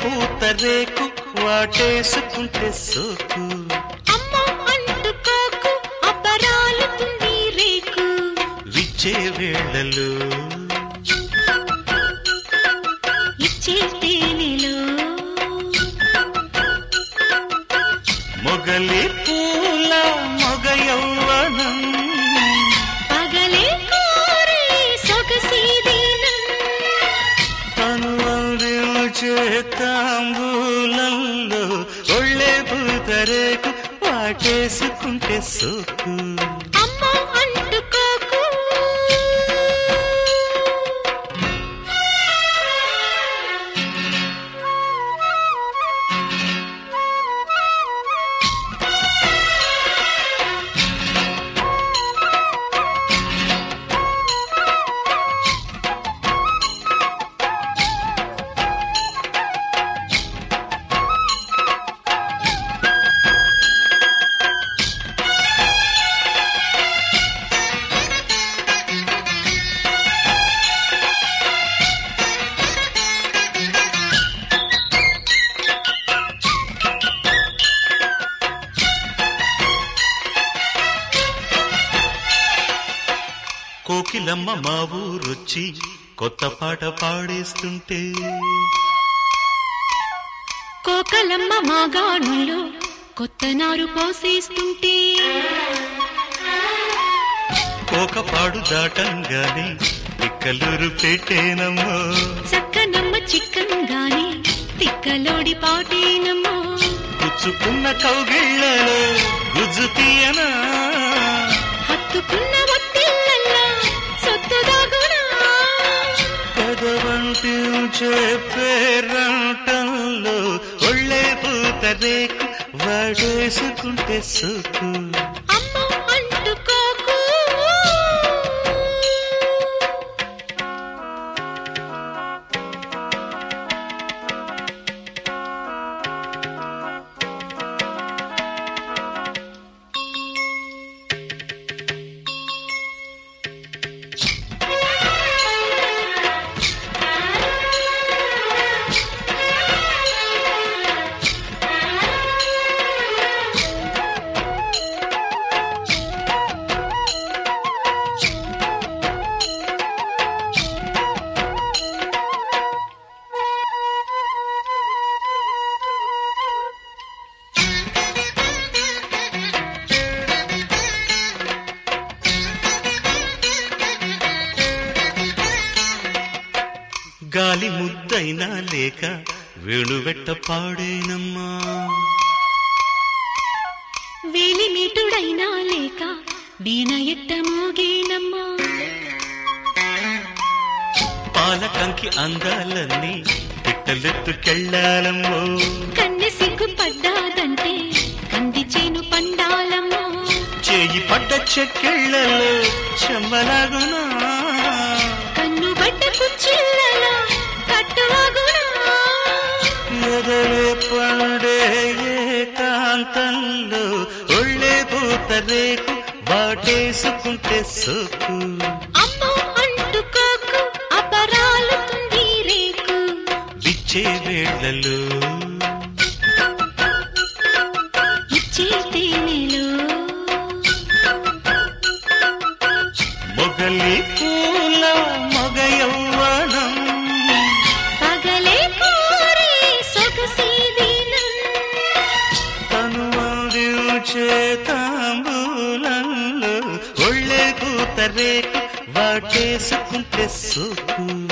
పూత రేకు వాటేసుకుంటే సోకు అమ్మో అంటుకోకు అబ్బరాలుతుంది రేకు విచ్చే వేళలో ఇచ్చే తేనెలో మొగలి పూల మొగ యౌవనం పగలే కోరే సొగసీదీనం తను అందించే తాంబూలంలో ఒళ్ళే పూత రేకు వాటేసుకుంటే సోకు అమ్మో అంటుకోకు కోకిలమ్మ మా ఊరొచ్చి కొత్త పాట పాడేస్తుంటే కోకలమ్మ మాగాణుల్లో కొత్త నారు పోసేస్తుంటే కోకపాడు దాటంగానే పిక్కలూరు పెట్టేనమ్మో చక్కనమ్మ చిక్కంగానే తిక్కలోడి పాటేనమ్మో గుచ్చుకున్న కౌగిళ్ళలో గుజ్జు తీయనా హత్తుకున్న ఒత్తిళ్ళల్లా సొత్తుదాగునా పెదవంటి చెప్పేరంటంలో ఒళ్ళే పూత రేకు వాడేసుకుంటే సోకు అమ్మో అంటుకోకు గాలి ముద్దైనా లేక వేణువెట్ట పాడేనమ్మా వేలిమీటుడైనా లేక వీణ ఎట్ట మోగేనమ్మా పాలకంకి అందాలన్నీ పిట్టలెత్తుకెళ్ళాలమ్మో కన్నె సిగ్గు పడ్డాదంటే కంది చేను పండాలమ్మో చేయి పడ్డ చెక్కిళ్ళలో చెమ్మలాగునా కన్ను బట్ట కుచ్చిళ్ళలో కట్టువాగునా ఎదలే పండే ఏకాంతంలో ఒళ్ళే పూత రేకు వాటేసుకుంటే సోకు అమ్మో అంటుకోకు అపరాలుతుంది రేకు విచ్చే వేళలో ఇచ్చే తేనెలో మొగలి పూల మొగ యౌవనం పగలే కోరే సొగసీదీనం తను అందించే తాంబూలంలో ఒళ్ళే పూత రేకు వాటేసుకుంటే సోకు